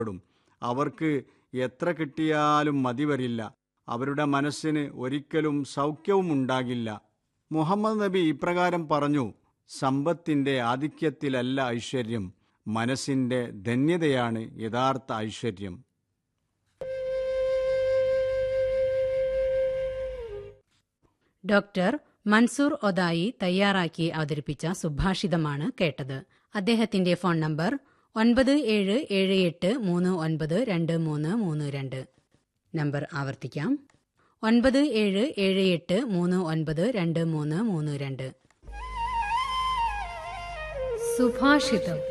പ്പെടും അവർക്ക് എത്ര കിട്ടിയാലും മതി വരില്ല അവരുടെ മനസ്സിന് ഒരിക്കലും സൗഖ്യവും ഉണ്ടാകില്ല മുഹമ്മദ് നബി ഇപ്രകാരം പറഞ്ഞു സമ്പത്തിന്റെ ആധിക്യത്തിലല്ല ഐശ്വര്യം മനസ്സിന്റെ ധന്യതയാണ് യഥാർത്ഥ ഐശ്വര്യം ഡോക്ടർ മൻസൂർ ഒതായി തയ്യാറാക്കി അവതരിപ്പിച്ച സുഭാഷിതമാണ് കേട്ടത് അദ്ദേഹത്തിന്റെ ഫോൺ നമ്പർ ഒൻപത് ഏഴ് ഏഴ് എട്ട് മൂന്ന് ഒൻപത് രണ്ട് മൂന്ന് മൂന്ന് രണ്ട് നമ്പർ ആവർത്തിക്കാം ഒൻപത് ഏഴ് ഏഴ് എട്ട് മൂന്ന് ഒൻപത് രണ്ട് മൂന്ന് മൂന്ന് രണ്ട് സുഭാഷിതം